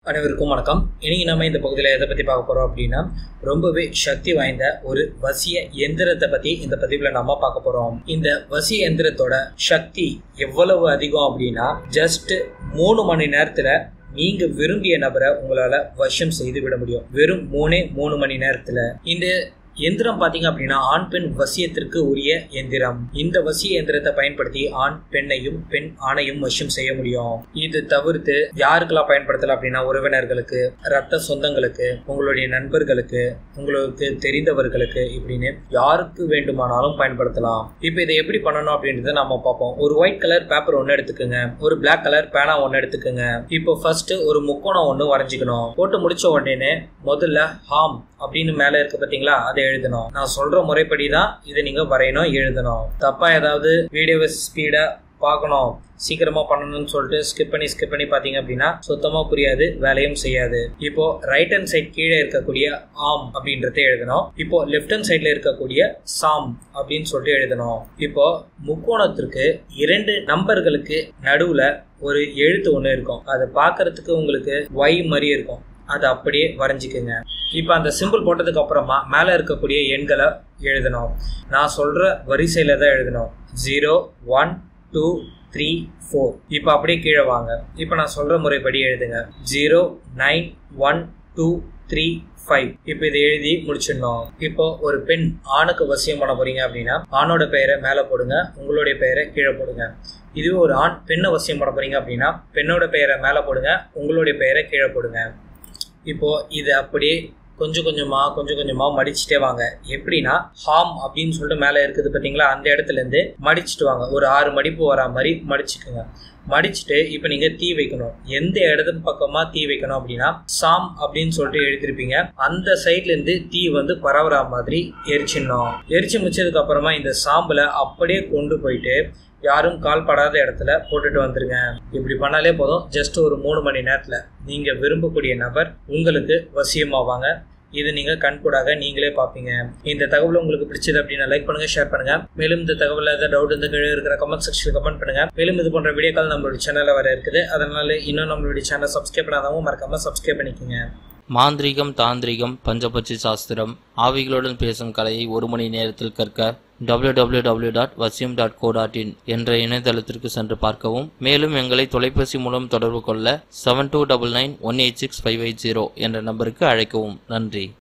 அனைவருக்கும் வணக்கம் இன்னைக்கு நம்ம இந்த பகுதியில் எதை பற்றி பார்க்க போகிறோம் அப்படின்னா ரொம்பவே சக்தி வாய்ந்த ஒரு வசிய எந்திரத்தை பற்றி இந்த பதிவில் நம்ம பார்க்க போகிறோம் இந்த வசிய எந்திரத்தோட சக்தி எவ்வளவு அதிகம் அப்படின்னா ஜஸ்ட் மூணு மணி நேரத்தில் நீங்க விரும்பிய நபரை உங்களால வசம் செய்து விட முடியும் வெறும் மூணே மூணு மணி நேரத்துல இந்த எந்திரம் பாத்தீங்க அப்படின்னா ஆண் பெண் வசியத்திற்கு உரிய எந்திரம் இந்த வசிய எந்திரத்தை பயன்படுத்தி ஆண் பெண்ணையும் பெண் ஆணையும் வசியம் செய்ய முடியும் இது தவிர்த்து யாருக்கெல்லாம் பயன்படுத்தலாம் அப்படின்னா உறவினர்களுக்கு ரத்த சொந்தங்களுக்கு உங்களுடைய நண்பர்களுக்கு உங்களுக்கு தெரிந்தவர்களுக்கு இப்படின்னு யாருக்கு வேண்டுமானாலும் பயன்படுத்தலாம் இப்போ இதை எப்படி பண்ணணும் அப்படின்றத நம்ம பார்ப்போம் ஒரு ஒயிட் கலர் பேப்பர் ஒன்று எடுத்துக்கோங்க ஒரு பிளாக் கலர் பேனா ஒன்று எடுத்துக்கோங்க இப்போ ஃபர்ஸ்ட் ஒரு முக்கோணம் ஒன்று வரைஞ்சிக்கணும் போட்டு முடிச்ச உடனே முதல்ல ஹாம் அப்படின்னு மேல இருக்கு பாத்தீங்களா அதை எழுதணும் நான் சொல்ற முறைப்படி தான் இதை நீங்க வரையணும் எழுதணும் தப்பா ஏதாவது வீடியோவை ஸ்பீடா பார்க்கணும் சீக்கிரமா பண்ணணும்னு சொல்லிட்டு ஸ்கிப் பண்ணி ஸ்கிப் பண்ணி பாத்தீங்க அப்படின்னா சுத்தமா புரியாது வேலையும் செய்யாது இப்போ ரைட் ஹேண்ட் சைட் கீழே இருக்கக்கூடிய ஆம் அப்படின்றத எழுதணும் இப்போ லெஃப்ட் ஹேண்ட் சைட்ல இருக்கக்கூடிய சாம் அப்படின்னு சொல்லிட்டு எழுதணும் இப்போ முக்கோணத்திற்கு இரண்டு நம்பர்களுக்கு நடுவுல ஒரு எழுத்து ஒன்று இருக்கும் அதை பார்க்கறதுக்கு உங்களுக்கு ஒய் மாதிரி இருக்கும் அதை அப்படியே வரைஞ்சிக்கோங்க இப்போ அந்த சிம்பிள் போட்டதுக்கு அப்புறமா மேலே இருக்கக்கூடிய எண்களை எழுதணும் நான் சொல்ற வரிசையில தான் எழுதணும் zero one two three four இப்போ அப்படியே கீழே வாங்க இப்போ நான் சொல்ற முறைப்படி எழுதுங்க zero nine one two three five இப்போ இதை எழுதி முடிச்சிடணும் இப்போ ஒரு பெண் ஆணுக்கு வசியம் பண்ண போறீங்க அப்படின்னா ஆணோட பெயரை மேலே போடுங்க உங்களுடைய பெயரை கீழே போடுங்க இதுவே ஒரு ஆண் பெண்ணை வசியம் பண்ண போறீங்க அப்படின்னா பெண்ணோட பெயரை மேலே போடுங்க உங்களுடைய பெயரை கீழே போடுங்க இப்போ இது அப்படியே கொஞ்சம் கொஞ்சமா கொஞ்சம் கொஞ்சமா மடிச்சுட்டே வாங்க எப்படின்னா ஹாம் அப்படின்னு சொல்லிட்டு மேலே இருக்குது பார்த்தீங்களா அந்த இடத்துல இருந்து மடிச்சுட்டு வாங்க ஒரு ஆறு மடிப்பு வரா மாதிரி மடிச்சுக்குங்க மடிச்சுட்டு இப்போ நீங்க தீ வைக்கணும் எந்த இடத்து பக்கமா தீ வைக்கணும் அப்படின்னா சாம் அப்படின்னு சொல்லிட்டு எழுதிருப்பீங்க அந்த சைட்ல இருந்து தீ வந்து பரவுற மாதிரி எரிச்சிடணும் எரிச்சு முடிச்சதுக்கு அப்புறமா இந்த சாம்பலை அப்படியே கொண்டு போயிட்டு யாரும் கால் படாத இடத்துல போட்டுட்டு வந்துருங்க இப்படி பண்ணாலே போதும் ஜஸ்ட் ஒரு மூணு மணி நேரத்தில் நீங்கள் விரும்பக்கூடிய நபர் உங்களுக்கு வசியமாவாங்க இது நீங்க கண்கூடாக நீங்களே பார்ப்பீங்க இந்த தகவல் உங்களுக்கு பிடிச்சது அப்படின்னா லைக் பண்ணுங்க ஷேர் பண்ணுங்க மேலும் இந்த தகவல் ஏதாவது டவுட் இந்த கீழே இருக்கிற கமெண்ட் செக்ஷனில் கமெண்ட் பண்ணுங்க மேலும் இது போன்ற வீடியோக்கள் நம்மளுடைய சேனல்ல வர இருக்குது அதனால இன்னும் நம்மளுடைய சேனல் சப்ஸ்கிரைப் பண்ணாதவங்க மறக்காம சப்ஸ்கிரைப் பண்ணிக்கோங்க மாந்திரீகம் தாந்திரிகம் பஞ்சபட்சி சாஸ்திரம் ஆவிகளுடன் பேசும் கலையை ஒரு மணி நேரத்தில் கற்க www.vasyam.co.in டாட் வசியம் டாட் கோ டாட் இன் என்ற இணையதளத்திற்கு சென்று பார்க்கவும் மேலும் எங்களை தொலைபேசி மூலம் தொடர்பு கொள்ள seven two double nine one eight six five eight zero என்ற நம்பருக்கு அழைக்கவும் நன்றி